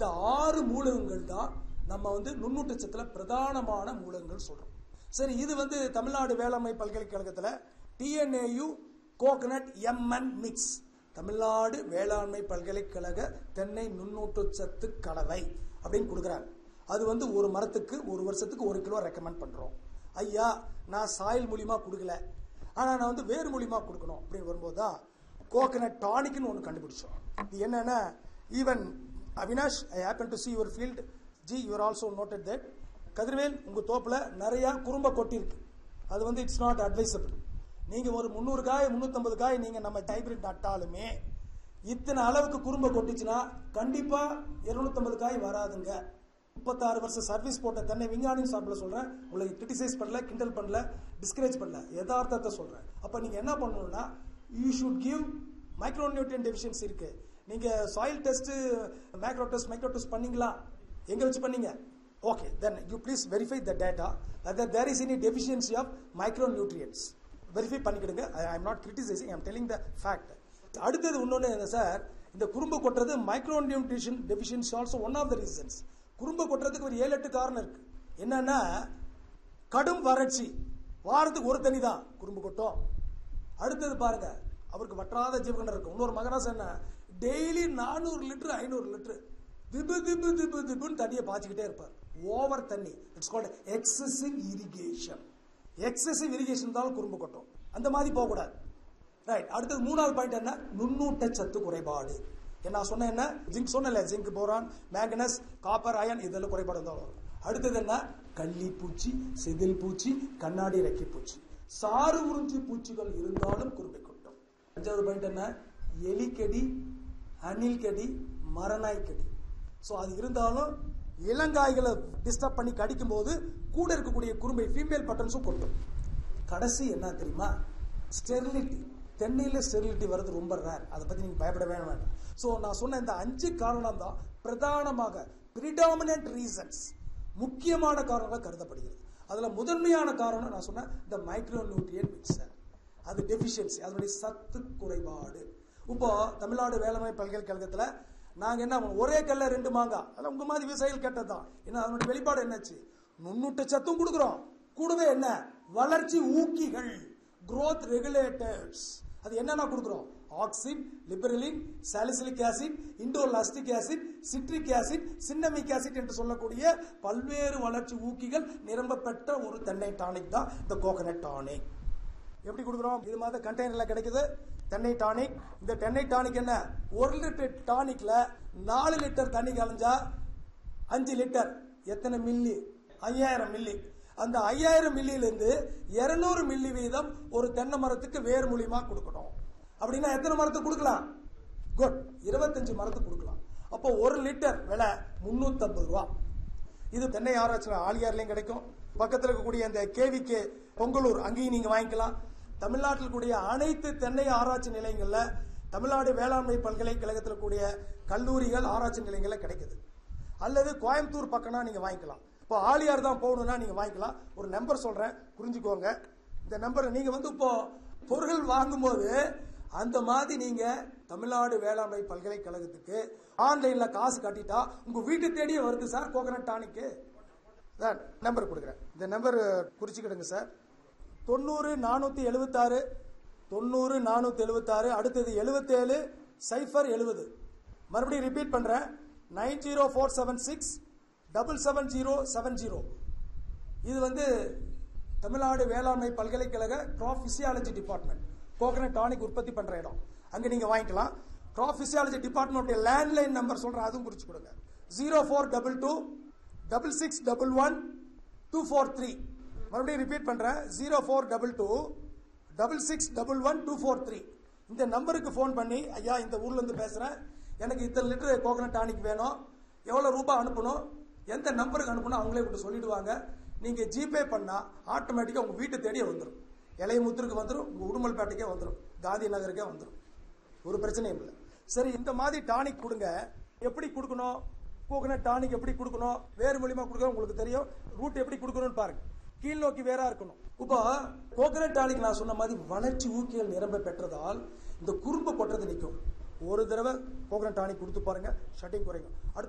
இந்த ஆறு மூலகங்கள் தான் நம்ம வந்து நுண்ணூட்டச்சத்துல பிரதானமான மூலகங்கள் சொல்றோம் சரி இது வந்து தமிழ்நாடு வேளாண்மை பல்கலைக்கழகத்துல TNAU coconut MN mix Tamil Nadu வேளாண்மை பல்கலைக்கழக தென்னை நுண்ணூட்டச்சத்து கலவை அப்படின்னு கொடுக்குறாங்க அது வந்து ஒரு மரத்துக்கு ஒரு வருஷத்துக்கு ஒரு கிலோ ரெக்கமெண்ட் பண்றோம் ஐயா நான் சாயில் மூலியமா கொடுக்கல ஆனா நான் வந்து வேறு மூலியமா கொடுக்கணும் அப்படின்னு வரும்போது தான் கோகனட் டானிக்னு ஒன்று கண்டுபிடிச்சோம் இது என்னன்னா even Avinash I happen to see your field G your also noted that Kathirvel உங்க தோப்புல நிறைய குறும்ப கொட்டி இருக்கு அது வந்து இட்ஸ் நாட் அட்வைசபிள் நீங்க ஒரு முந்நூறு காய் முந்நூற்றம்பது காய் நீங்க நம்ம ஹைபிரிட் நட்டாலுமே இத்தனை அளவுக்கு குறும்ப கொட்டிச்சுன்னா கண்டிப்பா 250 காய் வராதுங்க முப்பத்தாறு வருஷம் சர்வீஸ் போட்ட தென்னை விஞ்ஞானியும் சார்பில் சொல்றேன் உங்களை கிரிட்டிசைஸ் பண்ணல கிண்டல் பண்ணல டிஸ்கரேஜ் பண்ணல யதார்த்தத்தை சொல்றேன் அப்ப நீங்க என்ன பண்ணணும்னா you should give micro nutrient deficiency இருக்கு நீங்க soil test macro test micro test பண்ணீங்களா எங்க வச்சு பண்ணீங்க okay then you please verify the data whether there is any deficiency of micronutrients verify பண்ணிக்கிடுங்க I'm not criticising I'm telling the fact அடுத்தது இன்னொன்று என்ன சார் இந்த குறும்பு கொட்டுறது micro nutrition deficiency also one of the reasons குறும்பு கொட்டுறதுக்கு ஒரு ஏழு எட்டு காரணம் இருக்கு என்னன்னா கடும் வறட்சி வாரத்துக்கு ஒரு தண்ணி தான் குறும்பு கொட்டும் அடுத்தது பாருங்க அவருக்கு வற்றாத ஜீவகண்டம் இருக்கும் இன்னொரு மகராச என்ன டெய்லி நானூறு லிட்டர் ஐநூறு லிட்டர் திபு திபு திபு திபுன்னு தண்ணியை பாய்ச்சிக்கிட்டே இருப்பார் ஓவர் தண்ணி it's called excessive irrigation excessive irrigation தான் குறும்பு கொட்டும் அந்த மாதிரி போகக்கூடாது ரைட் அடுத்தது மூணாவது பாயிண்ட் என்ன நுண்ணூட்ட சத்து குறைபாடு என்ன நான் சொன்னேன் என்ன ஜிங்க் சொன்னல zinc boron manganese copper iron இதெல்லாம் குறைபாடு இருந்தாலும் வரும் அடுத்தது என்ன கள்ளி பூச்சி செதில் பூச்சி கண்ணாடி ரெக்கை பூச்சி சாறு உறிஞ்சி பூச்சிகள் இருந்தாலும் குறும்பை கொட்டும் அஞ்சாவது பாயிண்ட் என்ன எலிக்கடி அணில் கடி மரநாய் கடி ஸோ அது இருந்தாலும் இளங்காய்களை டிஸ்டர்ப் பண்ணி கடிக்கும் போது கூட இருக்கக்கூடிய குறும்பை ஃபீமேல் பட்டன்ஸும் கொட்டும் கடைசி என்ன தெரியுமா ஸ்டெரிலிட்டி தென்னையில ஸ்டெரிலிட்டி வர்றது ரொம்ப ரேர் அதை பத்தி நீங்க பயப்பட வேண்டாம் ஸோ நான் சொன்ன இந்த அஞ்சு காரணம் தான் பிரதானமாக பிரிடாமினன்ட் ரீசன்ஸ் முக்கியமான காரணங்களாக கருதப்படுகிறது அதுல முதன்மையான காரணம் நான் சொன்னேன் இந்த மைக்ரோ நியூட்ரியன் மிக்சர் அது டெபிஷியன்சி அதனுடைய சத்து குறைபாடு இப்போ தமிழ்நாடு வேளாண்மை பல்கலைக்கழகத்துல நாங்க என்ன பண்ணுவோம்? ஒரே கல்ல ரெண்டு மாங்காய் அதெல்லாம் உங்க மாதிரி விவசாயிகள் கேட்டதுதான் ஏன்னா அதனுடைய வெளிப்பாடு என்னாச்சு நுண்ணூட்ட சத்தும் கொடுக்குறோம் கூடவே என்ன வளர்ச்சி ஊக்கிகள் growth ரெகுலேட்டர்ஸ் அது என்னென்ன கொடுக்குறோம் auxin gibberellin salicylic acid indole acetic acid citric acid cinnamic acid என்று சொல்லக்கூடிய பல்வேறு வளர்ச்சி ஊக்கிகள் நிரம்ப பெற்ற ஒரு தென்னை டானிக் தான் இந்த கோகனட் டானிக் எப்படி கொடுக்குறோம் இது மாதிரி கண்டெய்னர்ல கிடைக்குது தென்னை டானிக் இந்த தென்னை டானிக் என்ன ஒரு லிட்டர் டானிக்ல நாலு லிட்டர் தண்ணி கலைஞ்சா அஞ்சு லிட்டர் எத்தனை மில்லி ஐயாயிரம் மில்லி அந்த ஐயாயிரம் மில்லியில இருந்து இருநூறு மில்லி வீதம் ஒரு தென்னை மரத்துக்கு வேர் மூலியமா கொடுக்கணும் அப்படின்னா எத்தனை மரத்துக்கு கொடுக்கலாம் குட் இருபத்தஞ்சு மரத்துக்கு கொடுக்கலாம் அப்போ ஒரு லிட்டர் விலை முன்னூத்தி ரூபா இது தென்னை ஆராய்ச்சியில் ஆலியார்லயும் கிடைக்கும் பக்கத்தில் இருக்கக்கூடிய இந்த கேவிக்கு பொங்கலூர் அங்கேயும் நீங்க வாங்கிக்கலாம் தமிழ்நாட்டில் கூடிய அனைத்து தென்னை ஆராய்ச்சி நிலையங்கள்ல தமிழ்நாடு வேளாண்மை பல்கலைக்கழகத்தில் கூடிய கல்லூரிகள் ஆராய்ச்சி நிலையங்கள்ல கிடைக்குது அல்லது கோயம்புத்தூர் பக்கம்னா நீங்க வாங்கிக்கலாம் இப்போ ஆலியார் தான் போகணும்னா நீங்க வாங்கிக்கலாம் ஒரு நம்பர் சொல்றேன் புரிஞ்சுக்கோங்க இந்த நம்பரை நீங்க வந்து இப்போ பொருள் வாங்கும்போது அந்த மாதிரி நீங்க தமிழ்நாடு வேளாண்மை பல்கலைக்கழகத்துக்கு ஆன்லைன்ல காசு கட்டிட்டா உங்க வீட்டு தேடியே வருது சார் கோகனட் டானிக்கு நம்பர் கொடுக்குறேன் இந்த நம்பர் குறிச்சுக்கிடுங்க சார் தொண்ணூறு நானூத்தி எழுபத்தாறு தொண்ணூறு நானூத்தி எழுபத்தாறு அடுத்தது எழுபத்தேழு சைஃபர் எழுபது மறுபடியும் ரிப்பீட் பண்றேன் nine zero four seven six double seven zero seven zero இது வந்து தமிழ்நாடு வேளாண்மை பல்கலைக்கழக graph physiology department coconut tonic உற்பத்தி பண்ற இடம் அங்க நீங்க வாங்கிக்கலாம் graph physiology department landline number சொல்றேன் அதுவும் குறிச்சு கொடுங்க zero four double two double six double one two four three மறுபடியும் ரிப்பீட் பண்றேன் zero four double two double six double one two four three இந்த நம்பருக்கு ஃபோன் பண்ணி ஐயா இந்த ஊர்ல இருந்து பேசுறேன் எனக்கு இத்தனை லிட்டர் கோகனட் டானிக் வேணும் எவ்வளவு ரூபாய் அனுப்பணும் எந்த நம்பருக்கு அனுப்பணும் அவங்களே கூட சொல்லிடுவாங்க நீங்க ஜிபே பண்ணா ஆட்டோமேட்டிக்கா உங்க வீட்டு தேடியே வந்துடும் இளையமுத்தூருக்கு வந்துடும் உங்க உடுமல்பேட்டைக்கே வந்துடும் காந்தி நகருக்கே வந்துடும் ஒரு பிரச்சனையும் இல்லை சரி இந்த மாதிரி டானிக் கொடுங்க எப்படி கொடுக்கணும் கோகனட் டானிக் எப்படி கொடுக்கணும் வேறு மூலியமா கொடுக்கணும் உங்களுக்கு தெரியும் ரூட் எப்படி கொடுக்கணும்னு பாருங்க கீழ் நோக்கி வேறா இருக்கணும் இப்போ கோகனட் டானிக் நான் சொன்ன மாதிரி வளர்ச்சி ஊக்கிகள் நிரம்ப பெற்றதால் இந்த குறும்பு கொட்டுறது நிற்கும் ஒரு தடவை கோகனட் டானிக் கொடுத்து பாருங்க ஷட்டிங் குறையும் அடுத்து